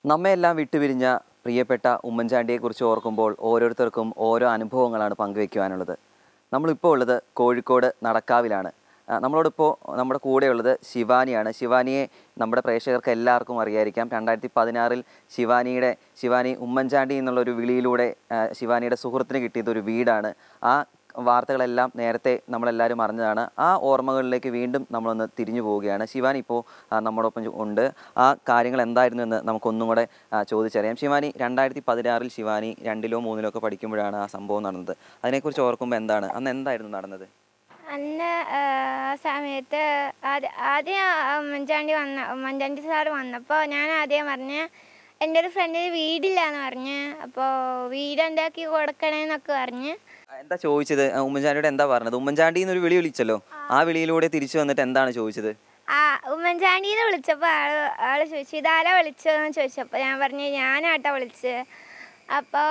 നമ്മയെല്ലാം വിട്ടുപിരിഞ്ഞ പ്രിയപ്പെട്ട ഉമ്മൻചാണ്ടിയെക്കുറിച്ച് ഓർക്കുമ്പോൾ ഓരോരുത്തർക്കും ഓരോ അനുഭവങ്ങളാണ് പങ്കുവെക്കുവാനുള്ളത് നമ്മളിപ്പോൾ ഉള്ളത് കോഴിക്കോട് നടക്കാവിലാണ് ആ, നമ്മളോടിപ്പോൾ നമ്മുടെ കൂടെയുള്ളത് ശിവാനിയാണ് ശിവാനിയെ നമ്മുടെ പ്രേക്ഷകർക്ക് എല്ലാവർക്കും അറിയായിരിക്കാം രണ്ടായിരത്തി പതിനാറിൽ ശിവാനിയുടെ ശിവാനി ഉമ്മൻചാണ്ടി എന്നുള്ളൊരു വിളിയിലൂടെ ആ, ശിവാനിയുടെ സുഹൃത്തിന് കിട്ടിയത് ഒരു വീടാണ് ആ വാർത്തകളെല്ലാം നേരത്തെ നമ്മളെല്ലാവരും അറിഞ്ഞതാണ് ആ ഓർമ്മകളിലേക്ക് വീണ്ടും നമ്മളൊന്ന് തിരിഞ്ഞു പോവുകയാണ് ശിവാനി ഇപ്പോൾ ആ, നമ്മോടൊപ്പം ചു- ഉണ്ട് ആ കാര്യങ്ങൾ എന്തായിരുന്നു എന്ന് നമുക്കൊന്നും കൂടെ ആ, ചോദിച്ചറിയാം ശിവാനി രണ്ടായിരത്തി പതിനാറിൽ ശിവാനി രണ്ടിലോ മൂന്നിലോ ഒക്കെ പഠിക്കുമ്പോഴാണ് ആ സംഭവം നടന്നത് അതിനെക്കുറിച്ച് ഓർക്കുമ്പോൾ എന്താണ് അന്ന് എന്തായിരുന്നു നടന്നത് അന്ന് ആ സമയത്ത് ആദ്യ ആദ്യം ആ ഉമ്മൻചാണ്ടി വന്ന ഉമ്മൻചാണ്ടി സാറ് വന്നപ്പോൾ ഞാൻ ആദ്യം പറഞ്ഞ് എൻ്റെ ഒരു ഫ്രണ്ടിന് വീടില്ല എന്ന് പറഞ്ഞ് അപ്പോൾ വീട് ഉണ്ടാക്കി കൊടുക്കണേന്നൊക്കെ പറഞ്ഞ് ആ, എന്താ ചോദിച്ചത് ആ, ഉമ്മൻചാണ്ടിയോട് എന്താ പറഞ്ഞത് ഉമ്മൻചാണ്ടി എന്നൊരു വിളി വിളിച്ചല്ലോ ആ വിളിയിലൂടെ തിരിച്ചു വന്നിട്ട് എന്താണ് ചോദിച്ചത് ആ ഉമ്മൻചാണ്ടീന്ന് വിളിച്ചപ്പോൾ ആള് ആള് ചോദിച്ചു ഇതാരാ വിളിച്ചതെന്ന് ചോദിച്ചപ്പോൾ ഞാൻ പറഞ്ഞു ഞാനാട്ടാ വിളിച്ച് അപ്പോൾ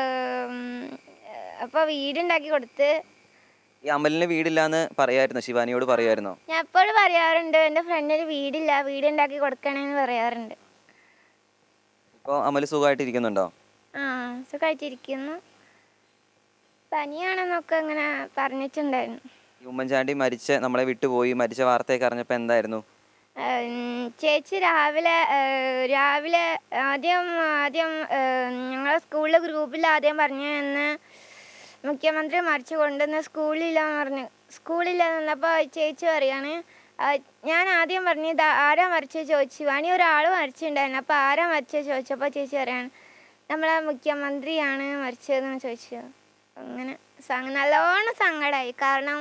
അപ്പോൾ വീടുണ്ടാക്കി കൊടുത്ത് ഈ അമലിന് വീടില്ലാന്ന് പറയായിരുന്നോ ശിവാനിയോട് പറയായിരുന്നോ ഞാൻ എപ്പോഴും പറയാറുണ്ട് എൻ്റെ ഫ്രണ്ടിന് വീടില്ല വീടുണ്ടാക്കി കൊടുക്കണേന്ന് പറയാറുണ്ട് ഇപ്പോൾ അമൽ സുഖമായിട്ടിരിക്കുന്നുണ്ടോ ആ സുഖമായിട്ടിരിക്കുന്നു പനിയാണെന്നൊക്കെ ഇങ്ങനെ പറഞ്ഞിട്ടുണ്ടായിരുന്നു ഈ ഉമ്മൻചാണ്ടി മരിച്ച നമ്മളെ വിട്ടുപോയി മരിച്ച വാർത്തയൊക്കെ അറിഞ്ഞപ്പോൾ എന്തായിരുന്നു ഉം, ചേച്ചി രാവിലെ ഏഹ്, രാവിലെ ആദ്യം ആദ്യം ഞങ്ങളെ സ്കൂളിലെ ഗ്രൂപ്പിൽ ആദ്യം പറഞ്ഞു എന്ന് മുഖ്യമന്ത്രി മറിച്ച് കൊണ്ടുവന്ന് സ്കൂളില്ലാന്ന് പറഞ്ഞു സ്കൂളില്ല നിന്നപ്പോൾ ചേച്ചി പറയാണ് ആ, ഞാൻ ആദ്യം പറഞ്ഞു ഇതാ ആരാ മരിച്ചത് ചോദിച്ചു വാണി ഒരാൾ മരിച്ചിട്ടുണ്ടായിരുന്നു അപ്പോൾ ആരാ മരിച്ചത് ചോദിച്ചപ്പോൾ ചേച്ചി പറയാണ് നമ്മളെ മുഖ്യമന്ത്രിയാണ് മരിച്ചതെന്ന് ചോദിച്ചു അങ്ങനെ സ- നല്ലോണം സങ്കടമായി കാരണം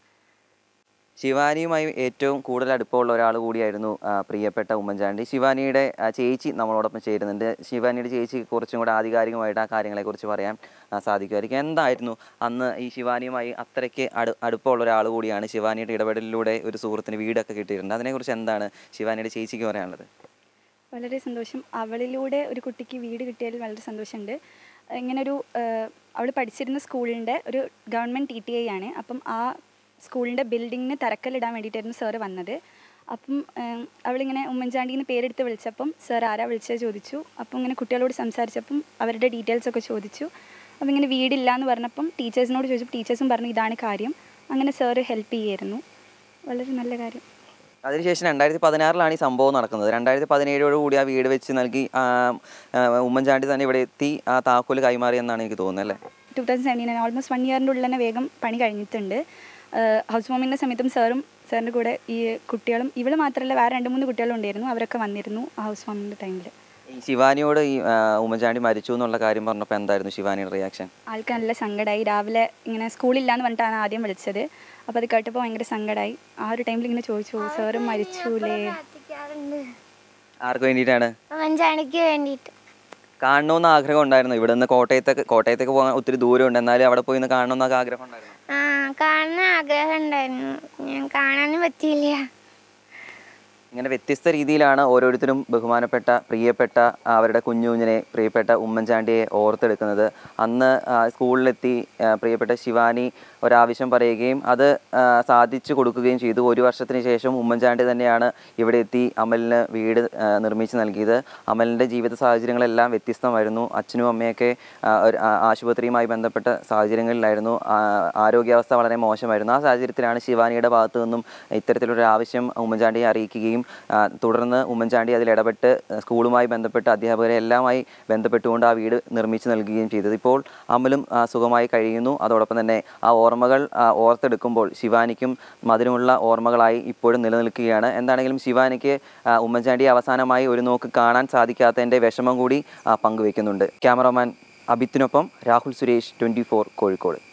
ശിവാനിയുമായി ഏറ്റവും കൂടുതൽ അടുപ്പമുള്ള ഒരാൾ കൂടിയായിരുന്നു ആ, പ്രിയപ്പെട്ട ഉമ്മൻചാണ്ടി ശിവാനിയുടെ ആ, ചേച്ചി നമ്മളോടൊപ്പം ചേരുന്നുണ്ട് ശിവാനിയുടെ ചേച്ചി കുറച്ചും കൂടെ ആധികാരികമായിട്ട് ആ കാര്യങ്ങളെക്കുറിച്ച് പറയാൻ ആ, സാധിക്കുമായിരിക്കും എന്തായിരുന്നു അന്ന് ഈ ശിവാനിയുമായി അത്രയ്ക്ക് അടു അടുപ്പമുള്ള ഒരാൾ കൂടിയാണ് ശിവാനിയുടെ ഇടപെടലിലൂടെ ഒരു സുഹൃത്തിന് വീടൊക്കെ കിട്ടിയിട്ടുണ്ട് അതിനെക്കുറിച്ച് എന്താണ് ശിവാനിയുടെ ചേച്ചിക്ക് പറയാനുള്ളത് വളരെ സന്തോഷം അവളിലൂടെ ഒരു കുട്ടിക്ക് വീട് കിട്ടിയതിൽ വളരെ സന്തോഷമുണ്ട് ഇങ്ങനൊരു അവൾ പഠിച്ചിരുന്ന സ്കൂളിൻ്റെ ഒരു ഗവൺമെൻറ് ടി ടി ഐ ആണ് അപ്പം ആ സ്കൂളിൻ്റെ ബിൽഡിങ്ങിന് തറക്കല്ലിടാൻ വേണ്ടിയിട്ടായിരുന്നു സാറ് വന്നത് അപ്പം ഏഹ്, അവളിങ്ങനെ ഉമ്മൻചാണ്ടിന്ന് പേരെടുത്ത് വിളിച്ചപ്പം സാർ ആരാ വിളിച്ചത് ചോദിച്ചു അപ്പം ഇങ്ങനെ കുട്ടികളോട് സംസാരിച്ചപ്പം അവരുടെ ഡീറ്റെയിൽസ് ഒക്കെ ചോദിച്ചു അപ്പം ഇങ്ങനെ വീടില്ല എന്ന് പറഞ്ഞപ്പം ടീച്ചേഴ്സിനോട് ചോദിച്ചപ്പോൾ ടീച്ചേഴ്സും പറഞ്ഞു ഇതാണ് കാര്യം അങ്ങനെ സാറ് ഹെൽപ്പ് ചെയ്യായിരുന്നു വളരെ നല്ല കാര്യം അതിനുശേഷം രണ്ടായിരത്തി പതിനാറിലാണ് ഈ സംഭവം നടക്കുന്നത് രണ്ടായിരത്തി പതിനേഴോട് കൂടി ആ വീട് വെച്ച് നൽകി ആ, ആ, ഉമ്മൻചാണ്ടി തന്നെ ഇവിടെ എത്തി ആ താക്കോല് കൈമാറി എന്നാണ് എനിക്ക് തോന്നുന്നത് അല്ലേ two thousand seventeen almost one ഇയറിൻ്റെ ഉള്ളിൽ തന്നെ വേഗം പണി കഴിഞ്ഞിട്ടുണ്ട് ഹൗസ് വാമിൻ്റെ സമയത്തും സാറും സാറിൻ്റെ കൂടെ ഈ കുട്ടികളും ഇവള് മാത്രമല്ല വേറെ രണ്ട് മൂന്ന് കുട്ടികളും ഉണ്ടായിരുന്നു അവരൊക്കെ വന്നിരുന്നു ആ ഹൗസ് വാമിൻ്റെ ടൈമിൽ ഈ ശിവാനിയോട് ഈ ആ, ഉമ്മൻചാണ്ടി മരിച്ചു എന്നുള്ള കാര്യം പറഞ്ഞപ്പോൾ എന്തായിരുന്നു ശിവാനിയുടെ റിയാക്ഷൻ ആൾക്ക് നല്ല സങ്കടമായി രാവിലെ ഇങ്ങനെ സ്കൂളില്ലാന്ന് പറഞ്ഞിട്ടാണ് ആദ്യം വിളിച്ചത് അപ്പോൾ അത് കേട്ടപ്പോൾ ഭയങ്കര സങ്കടമായി ആ ഒരു ടൈമിൽ ഇങ്ങനെ ചോദിച്ചു സാറും മരിച്ചൂലേ പ്രാർത്ഥിക്കാറുണ്ട് ആർക്ക് വേണ്ടിയിട്ടാണ് ഉമ്മൻചാണ്ടിക്ക് വേണ്ടിയിട്ട് കാണണമെന്ന് ആഗ്രഹം ഉണ്ടായിരുന്നു ഇവിടെ നിന്ന് കോട്ടയത്തേക്ക് കോട്ടയത്തേക്ക് പോകാൻ ഒത്തിരി ദൂരമുണ്ട് എന്നാലും അവിടെ പോയി ഒന്ന് കാണണമെന്നൊക്കെ ആഗ്രഹം ഉണ്ടായിരുന്നു ആ കാണുന്ന ആഗ്രഹം ഉണ്ടായിരുന്നു ഞാൻ കാണാനും പറ്റിയില്ല ഇങ്ങനെ വ്യത്യസ്ത രീതിയിലാണ് ഓരോരുത്തരും ബഹുമാനപ്പെട്ട പ്രിയപ്പെട്ട അവരുടെ കുഞ്ഞുകുഞ്ഞിനെ പ്രിയപ്പെട്ട ഉമ്മൻചാണ്ടിയെ ഓർത്തെടുക്കുന്നത് അന്ന് ആ, സ്കൂളിലെത്തി ആ, പ്രിയപ്പെട്ട ശിവാനി ഒരാവശ്യം പറയുകയും അത് ആ, സാധിച്ചു കൊടുക്കുകയും ചെയ്തു ഒരു വർഷത്തിന് ശേഷം ഉമ്മൻചാണ്ടി തന്നെയാണ് ഇവിടെ എത്തി അമലിന് വീട് ആ, നിർമ്മിച്ച് നൽകിയത് അമലിൻ്റെ ജീവിത സാഹചര്യങ്ങളെല്ലാം വ്യത്യസ്തമായിരുന്നു അച്ഛനും അമ്മയൊക്കെ ആ, ഒരു ആ- ആശുപത്രിയുമായി ബന്ധപ്പെട്ട സാഹചര്യങ്ങളിലായിരുന്നു ആ, ആരോഗ്യാവസ്ഥ വളരെ മോശമായിരുന്നു ആ സാഹചര്യത്തിലാണ് ശിവാനിയുടെ ഭാഗത്തു നിന്നും ഇത്തരത്തിലൊരു ആവശ്യം ഉമ്മൻചാണ്ടിയെ അറിയിക്കുകയും ആ, തുടർന്ന് ഉമ്മൻചാണ്ടി അതിൽ ഇടപെട്ട് ആ, സ്കൂളുമായി ബന്ധപ്പെട്ട് അധ്യാപകരെ എല്ലാമായി ബന്ധപ്പെട്ടുകൊണ്ട് ആ വീട് നിർമ്മിച്ചു നൽകുകയും ചെയ്തത് ഇപ്പോൾ അമലും ആ, സുഖമായി കഴിയുന്നു അതോടൊപ്പം തന്നെ ആ ഓർമ്മകൾ ആ, ഓർത്തെടുക്കുമ്പോൾ ശിവാനിക്കും മധുരമുള്ള ഓർമ്മകളായി ഇപ്പോഴും നിലനിൽക്കുകയാണ് എന്താണെങ്കിലും ശിവാനിക്ക് ആ, ഉമ്മൻചാണ്ടിയെ അവസാനമായി ഒരു നോക്ക് കാണാൻ സാധിക്കാത്തതിൻ്റെ വിഷമം കൂടി ആ, പങ്കുവെക്കുന്നുണ്ട് ക്യാമറമാൻ അഭിത്തിനൊപ്പം രാഹുൽ സുരേഷ് ട്വൻറ്റി കോഴിക്കോട്